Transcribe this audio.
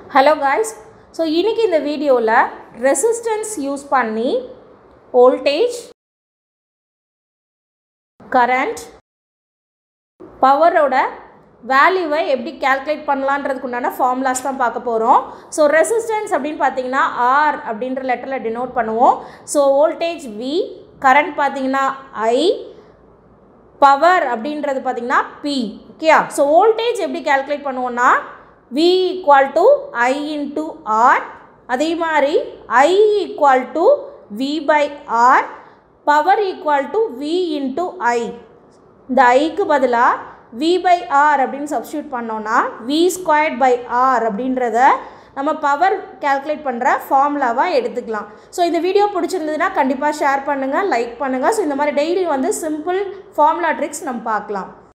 hello guys so இன்றைக்கி இந்த வீடியோவில் ரெசிஸ்டன்ஸ் யூஸ் பண்ணி வோல்டேஜ் கரண்ட் பவரோட வேல்யூவை எப்படி கால்குலேட் பண்ணலான்றதுக்கு உண்டான ஃபார்முலாஸ் தான் பார்க்க போகிறோம் ஸோ ரெசிஸ்டன்ஸ் அப்படின்னு பார்த்தீங்கன்னா ஆர் அப்படின்ற லெட்டரில் டினோட் பண்ணுவோம் ஸோ வோல்டேஜ் வி கரண்ட் பார்த்தீங்கன்னா ஐ பவர் அப்படின்றது பார்த்தீங்கன்னா பி ஓகேயா ஸோ வோல்டேஜ் எப்படி கால்குலேட் பண்ணுவோம்னா V equal to I into R அதே மாதிரி I equal to V by R power equal to V into I இந்த ஐக்கு பதிலாக வி பை ஆர் அப்படின்னு சப்ஸ்டியூட் பண்ணோன்னா வி ஸ்கொயர்ட் பை ஆர் அப்படின்றத நம்ம பவர் கால்குலேட் பண்ணுற ஃபார்முலாவாக எடுத்துக்கலாம் ஸோ இந்த வீடியோ பிடிச்சிருந்ததுன்னா கண்டிப்பாக ஷேர் பண்ணுங்கள் லைக் பண்ணுங்கள் ஸோ இந்த மாதிரி டெய்லி வந்து சிம்பிள் ஃபார்முலா ட்ரிக்ஸ் நம்ம பார்க்கலாம்